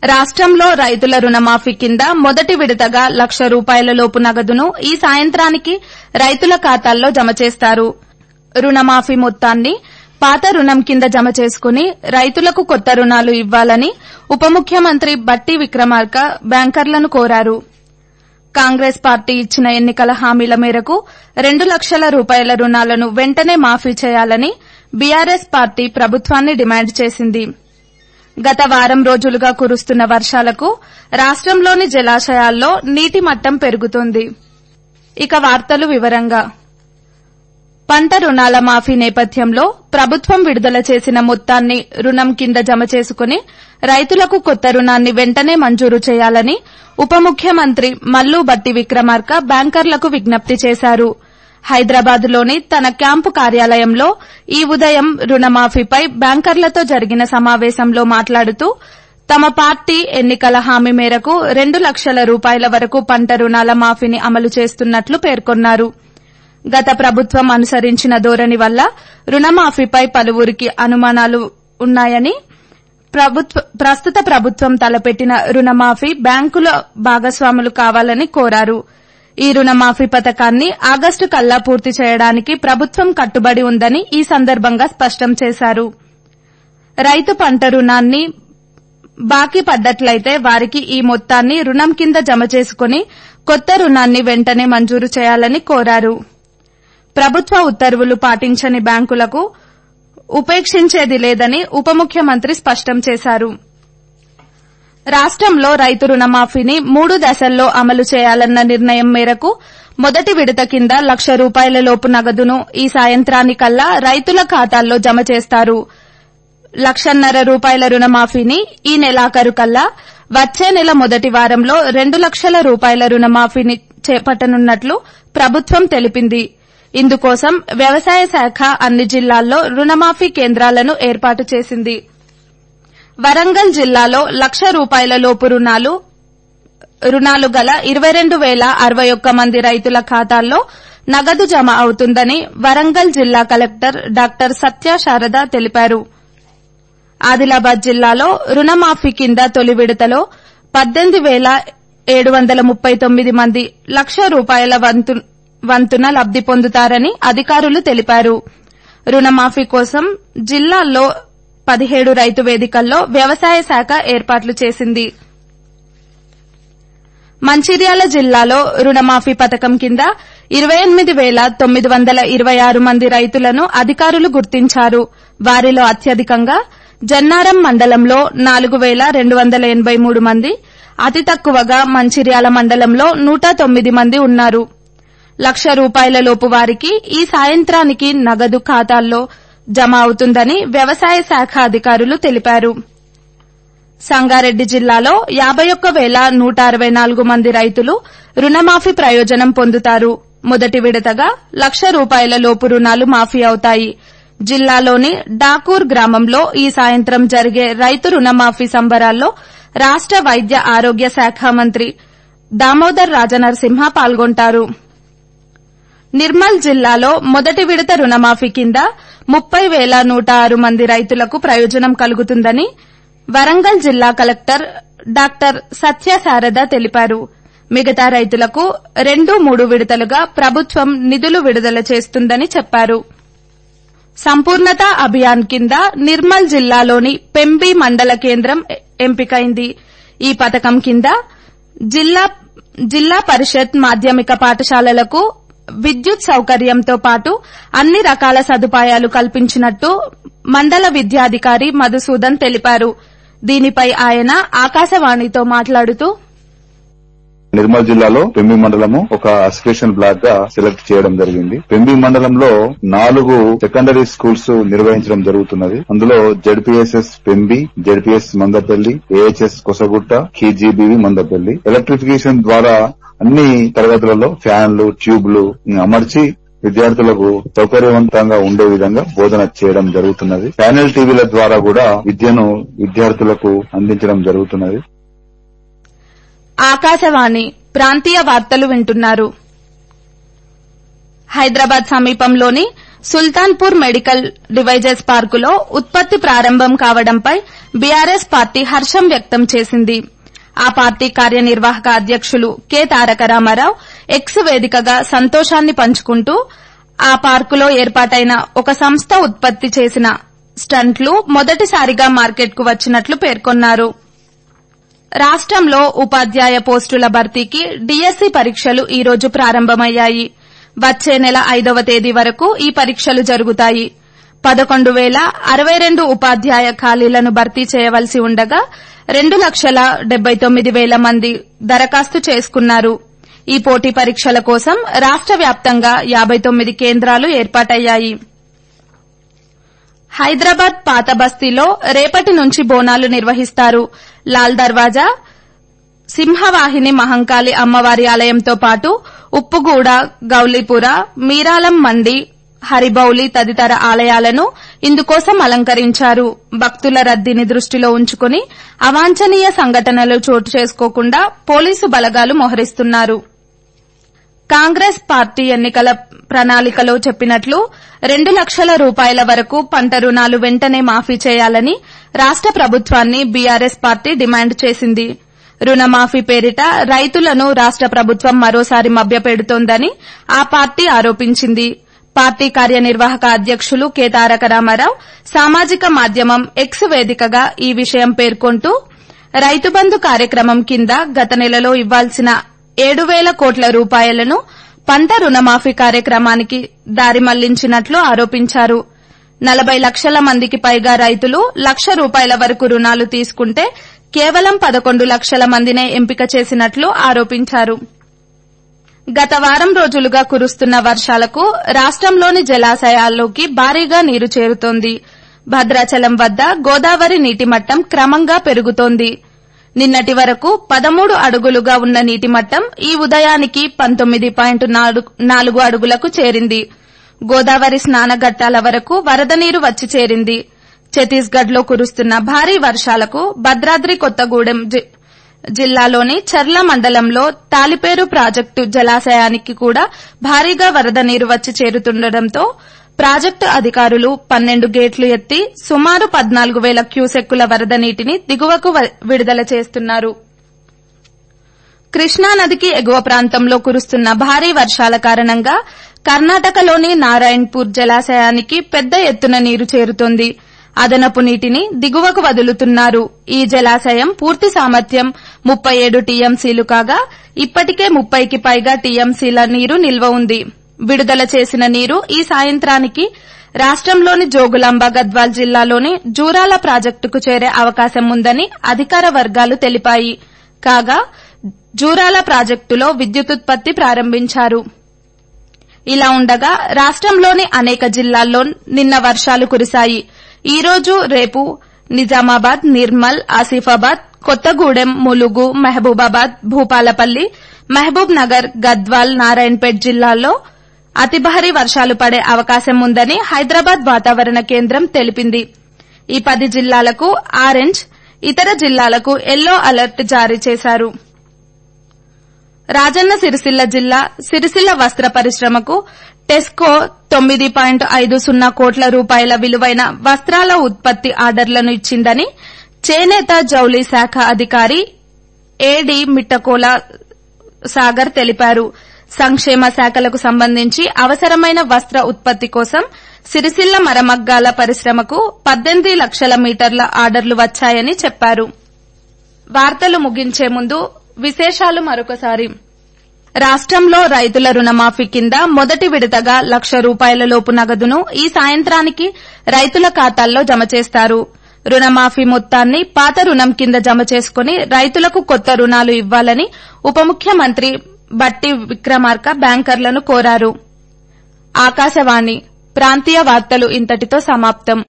రాష్టంలో రైతుల రుణమాఫీ కింద మొదటి విడతగా లక్ష రూపాయల లోపు నగదును ఈ సాయంత్రానికి రైతుల ఖాతాల్లో జమ చేస్తారు రుణమాఫీ మొత్తాన్ని పాత రుణం కింద జమ చేసుకుని రైతులకు కొత్త రుణాలు ఇవ్వాలని ఉప ముఖ్యమంత్రి బట్టి విక్రమార్క బ్యాంకర్లను కోరారు కాంగ్రెస్ పార్టీ ఇచ్చిన ఎన్నికల హామీల మేరకు రెండు లక్షల రూపాయల రుణాలను వెంటనే మాఫీ చేయాలని బీఆర్ఎస్ పార్టీ ప్రభుత్వాన్ని డిమాండ్ చేసింది గత వారం రోజులుగా కురుస్తున్న వర్షాలకు రాష్టంలోని జలాశయాల్లో నీటి మట్టం పెరుగుతోంది ఇక వార్తలు వివరంగా పంట రుణాల మాఫీ నేపథ్యంలో ప్రభుత్వం విడుదల చేసిన మొత్తాన్ని రుణం కింద జమ చేసుకుని రైతులకు కొత్త రుణాన్ని వెంటనే మంజూరు చేయాలని ఉప ముఖ్యమంత్రి మల్లు బట్టి విక్రమార్క బ్యాంకర్లకు విజ్ఞప్తి చేశారు హైదరాబాద్లోని తన క్యాంపు కార్యాలయంలో ఈ ఉదయం రుణమాఫీపై బ్యాంకర్లతో జరిగిన సమావేశంలో మాట్లాడుతూ తమ పార్టీ ఎన్నికల హామీ మేరకు రెండు లక్షల రూపాయల వరకు పంట రుణాల మాఫీని అమలు చేస్తున్నట్లు పేర్కొన్నారు గత ప్రభుత్వం అనుసరించిన ధోరణి వల్ల రుణమాఫీపై పలువురికి అనుమానాలు ఉన్నాయని ప్రస్తుత ప్రభుత్వం తలపెట్టిన రుణమాఫీ బ్యాంకుల భాగస్వాములు కావాలని కోరారు ఈ రుణమాఫీ పథకాన్ని ఆగస్టు కల్లా పూర్తి చేయడానికి ప్రభుత్వం కట్టుబడి ఉందని ఈ సందర్భంగా స్పష్టం చేశారు రైతు పంట రుణాన్ని బాకీ పడ్డట్లయితే వారికి ఈ మొత్తాన్ని రుణం కింద జమ చేసుకుని కొత్త రుణాన్ని వెంటనే మంజూరు చేయాలని కోరారు ప్రభుత్వ ఉత్తర్వులు పాటించని బ్యాంకులకు ఉపేక్షించేది లేదని ఉప ముఖ్యమంత్రి స్పష్టం చేశారు రాష్టంలో రైతు రుణమాఫీని మూడు దశల్లో అమలు చేయాలన్న నిర్ణయం మేరకు మొదటి విడత కింద లక్ష రూపాయల లోపు నగదును ఈ సాయంత్రానికల్లా రైతుల ఖాతాల్లో జమ చేస్తారు లక్షన్నర రూపాయల రుణమాఫీని ఈ నెలాఖరు కల్లా వచ్చే నెల మొదటి వారంలో రెండు లక్షల రూపాయల రుణమాఫీని చేపట్టనున్నట్లు ప్రభుత్వం తెలిపింది ఇందుకోసం వ్యవసాయ శాఖ అన్ని జిల్లాల్లో రుణమాఫీ కేంద్రాలను ఏర్పాటు చేసింది వరంగల్ జిల్లాలో లక్ష రూపాయల లోపు రుణాలు రుణాలు గల ఇరవై రెండు వేల అరవై ఒక్క మంది రైతుల ఖాతాల్లో నగదు జమ అవుతుందని వరంగల్ జిల్లా కలెక్టర్ డాక్టర్ సత్య శారద తెలిపారు ఆదిలాబాద్ జిల్లాలో రుణమాఫీ కింద తొలి విడతలో పద్దెనిమిది వేల ఏడు వందల ముప్పై తొమ్మిది మంది లక్ష రూపాయల వంతున లబ్ది పొందుతారని అధికారులు తెలిపారు రుణమాఫీ కోసం జిల్లాల్లో పదిహేడు రైతు వేదికల్లో వ్యవసాయ శాఖ ఏర్పాట్లు చేసింది మంచిర్యాల జిల్లాలో రుణమాఫీ పథకం కింద ఇరవై ఎనిమిది వేల తొమ్మిది వందల ఇరవై ఆరు మంది రైతులను అధికారులు గుర్తించారు వారిలో అత్యధికంగా జన్నారం మండలంలో నాలుగు వేల రెండు వందల ఎనబై మూడు మంది అతి తక్కువగా మంచిర్యాల మండలంలో నూట తొమ్మిది మంది ఉన్నారు లక్ష రూపాయల లోపు వారికి ఈ సాయంత్రానికి నగదు ఖాతాల్లో జమ అవుతుందని వ్యవసాయ శాఖ అధికారులు తెలిపారు సంగారెడ్డి జిల్లాలో యాబై ఒక్క వేల నూట అరవై నాలుగు మంది రైతులు రుణమాఫీ ప్రయోజనం పొందుతారు మొదటి విడతగా లక్ష రూపాయల లోపు రుణాలు మాఫీ అవుతాయి జిల్లాలోని డాకూర్ గ్రామంలో ఈ సాయంత్రం జరిగే రైతు రుణమాఫీ సంబరాల్లో రాష్ట వైద్య ఆరోగ్య శాఖ మంత్రి దామోదర్ రాజనరసింహ పాల్గొంటారు నిర్మల్ జిల్లాలో మొదటి విడత రుణమాఫీ కింద ముప్పై వేల నూట ఆరు మంది రైతులకు ప్రయోజనం కలుగుతుందని వరంగల్ జిల్లా కలెక్టర్ డాక్టర్ సత్యశారద తెలిపారు మిగతా రైతులకు రెండు మూడు విడతలుగా ప్రభుత్వం నిధులు విడుదల చేస్తుందని చెప్పారు సంపూర్ణత అభియాన్ కింద నిర్మల్ జిల్లాలోని పెంబి మండల కేంద్రం ఎంపికైంది ఈ పథకం కింద జిల్లా పరిషత్ మాధ్యమిక పాఠశాలలకు విద్యుత్ సౌకర్యంతో పాటు అన్ని రకాల సదుపాయాలు కల్పించినట్టు మండల విద్యాధికారి మధుసూదన్ తెలిపారు దీనిపై ఆయన ఆకాశవాణితో మాట్లాడుతూ నిర్మల్ జిల్లాలో పెంబి మండలము ఒక అసోసియేషన్ బ్లాక్ గా సెలెక్ట్ చేయడం జరిగింది పెంబి మండలంలో నాలుగు సెకండరీ స్కూల్స్ నిర్వహించడం జరుగుతున్నది అందులో ZPSS Pembi ZPS Mandapalli AHS Kosagutta KGBV Mandapalli electrification ద్వారా అన్ని తరగతులలో ఫ్యాన్లు ట్యూబ్లు అమర్చి విద్యార్థులకు సౌకర్యవంతంగా ఉండే విధంగా బోధన చేయడం జరుగుతున్నది ప్యానెల్ టీవీల ద్వారా కూడా విద్యను విద్యార్థులకు అందించడం జరుగుతున్నది ఆకాశవాణి ప్రాంతీయ వార్తలు వింటున్నారు హైదరాబాద్ సమీపంలోని సుల్తాన్పూర్ మెడికల్ డివైజెస్ పార్కులో ఉత్పత్తి ప్రారంభం కావడంపై బీఆర్ఎస్ పార్టీ హర్షం వ్యక్తం చేసింది ఆ పార్టీ కార్యనిర్వాహక అధ్యకులు కె తారక రామారావు ఎక్స్ వేదికగా సంతోషాన్ని పంచుకుంటూ ఆ పార్కులో ఏర్పాటైన ఒక సంస్థ ఉత్పత్తి చేసిన స్టంట్లు మొదటిసారిగా మార్కెట్కు వచ్చినట్లు పేర్కొన్నారు రాష్టంలో ఉపాధ్యాయ పోస్టుల భర్తీకి డీఎస్సీ పరీక్షలు ఈ రోజు ప్రారంభమయ్యాయి వచ్చే నెల ఐదవ తేదీ వరకు ఈ పరీక్షలు జరుగుతాయి పదకొండు వేల అరవై రెండు ఉపాధ్యాయ ఖాళీలను భర్తీ చేయవలసి ఉండగా రెండు లక్షల డెబ్బై తొమ్మిది వేల మంది దరఖాస్తు చేసుకున్నారు ఈ పోటీ పరీక్షల కోసం రాష్ట వ్యాప్తంగా యాబై తొమ్మిది కేంద్రాలు ఏర్పాటయ్యాయి హైదరాబాద్ పాత బస్తీలో రేపటి నుంచి బోనాలు నిర్వహిస్తారు లాల్ దర్వాజా సింహవాహిని మహంకాళి అమ్మవారి ఆలయంతో పాటు ఉప్పుగూడ గౌలీపుర మీరాలం మండి హరిబౌలి తదితర ఆలయాలను ఇందుకోసం అలంకరించారు భక్తుల రద్దీని దృష్టిలో ఉంచుకుని అవాంఛనీయ సంఘటనలు చోటు చేసుకోకుండా పోలీసు బలగాలు మోహరిస్తున్నారు కాంగ్రెస్ పార్టీ ఎన్నికల ప్రణాళికలో చెప్పినట్లు రెండు లక్షల రూపాయల వరకు పంట రుణాలు వెంటనే మాఫీ చేయాలని రాష్ట ప్రభుత్వాన్ని బీఆర్ఎస్ పార్టీ డిమాండ్ చేసింది రుణమాఫీ పేరిట రైతులను రాష్ట ప్రభుత్వం మరోసారి మభ్యపెడుతోందని ఆ పార్టీ ఆరోపించింది పార్టీ కార్యనిర్వాహక అధ్యకులు కె తారక రామారావు సామాజిక మాధ్యమం ఎక్స్ వేదికగా ఈ విషయం పేర్కొంటూ రైతు బంధు కార్యక్రమం కింద గత నెలలో ఇవ్వాల్సిన ఏడు వేల కోట్ల రూపాయలను పంట రుణమాఫీ కార్యక్రమానికి దారి మళ్లించినట్లు ఆరోపించారు నలబై లక్షల మందికి పైగా రైతులు లక్ష రూపాయల వరకు రుణాలు తీసుకుంటే కేవలం పదకొండు లక్షల మందినే ఎంపిక చేసినట్లు ఆరోపించారు గత వారం రోజులుగా కురుస్తున్న వర్షాలకు రాష్టంలోని జలాశయాల్లోకి భారీగా నీరు చేరుతోంది భద్రాచలం వద్ద గోదావరి నీటి మట్టం క్రమంగా పెరుగుతోంది నిన్నటి వరకు పదమూడు అడుగులుగా ఉన్న నీటి మట్టం ఈ ఉదయానికి పంతొమ్మిది పాయింట్ నాలుగు అడుగులకు చేరింది గోదావరి స్నానఘట్టాల వరకు వరద నీరు వచ్చి చేరింది ఛత్తీస్గఢ్ లో కురుస్తున్న భారీ వర్షాలకు భద్రాద్రి కొత్తగూడెం జిల్లాలోని చర్ల మండలంలో తాలిపేరు ప్రాజెక్టు జలాశయానికి కూడా భారీగా వరద నీరు వచ్చి చేరుతుండటంతో ప్రాజెక్టు అధికారులు పన్నెండు గేట్లు ఎత్తి సుమారు పద్నాలుగు వేల క్యూసెక్కుల వరద నీటిని దిగువకు విడుదల చేస్తున్నారు కృష్ణానదికి ఎగువ ప్రాంతంలో కురుస్తున్న భారీ వర్షాల కారణంగా కర్ణాటకలోని నారాయణ్పూర్ జలాశయానికి పెద్ద ఎత్తున నీరు చేరుతోంది అదనపు నీటిని దిగువకు వదులుతున్నారు ఈ జలాశయం పూర్తి సామర్థ్యం ముప్పై ఏడు టీఎంసీలు కాగా ఇప్పటికే ముప్పైకి పైగా టీఎంసీల నీరు నిల్వ ఉంది విడుదల చేసిన నీరు ఈ సాయంత్రానికి రాష్టంలోని జోగులాంబ గద్వాల్ జిల్లాలోని జూరాల ప్రాజెక్టుకు చేరే అవకాశం ఉందని అధికార వర్గాలు తెలిపాయి కాగా జూరాల ప్రాజెక్టులో విద్యుతుత్పత్తి ప్రారంభించారు ఇలా ఉండగా రాష్టంలోని అనేక జిల్లాల్లో నిన్న వర్షాలు కురిశాయి ఈ రోజు రేపు నిజామాబాద్ నిర్మల్ ఆసిఫాబాద్ కొత్తగూడెం ములుగు మహబూబాబాద్ భూపాలపల్లి మహబూబ్ నగర్ గద్వాల్ నారాయణపేట్ జిల్లాల్లో అతి భారీ వర్షాలు పడే అవకాశం ఉందని హైదరాబాద్ వాతావరణ కేంద్రం తెలిపింది ఈ పది జిల్లాలకు ఆరెంజ్ ఇతర జిల్లాలకు ఎల్లో అలర్ట్ జారీ చేశారు రాజన్న సిరిసిల్ల జిల్లా సిరిసిల్ల వస్త్ర పరిశ్రమకు టెస్కో తొమ్మిది పాయింట్ ఐదు సున్నా కోట్ల రూపాయల విలువైన వస్త్రాల ఉత్పత్తి ఆర్డర్లను ఇచ్చిందని చేనేత జౌళి శాఖ అధికారి ఏడి మిట్టకోల సాగర్ తెలిపారు సంక్షేమ శాఖలకు సంబంధించి అవసరమైన వస్త్ర ఉత్పత్తి కోసం సిరిసిల్ల మరమగ్గాల పరిశ్రమకు పద్దెనిమిది లక్షల మీటర్ల ఆర్డర్లు వచ్చాయని చెప్పారు వార్తలు ముగించే ముందు విశేషాలు మరొకసారి రాష్టంలో రైతుల రుణమాఫీ కింద మొదటి విడతగా లక్ష రూపాయల లోపు నగదును ఈ సాయంత్రానికి రైతుల ఖాతాల్లో జమ చేస్తారు రుణమాఫీ మొత్తాన్ని పాత రుణం కింద జమ చేసుకుని రైతులకు కొత్త రుణాలు ఇవ్వాలని ఉప ముఖ్యమంత్రి బట్టి విక్రమార్క బ్యాంకర్లను కోరారు ఆకాశవాణి ప్రాంతీయ వార్తలు ఇంతటితో సమాప్తం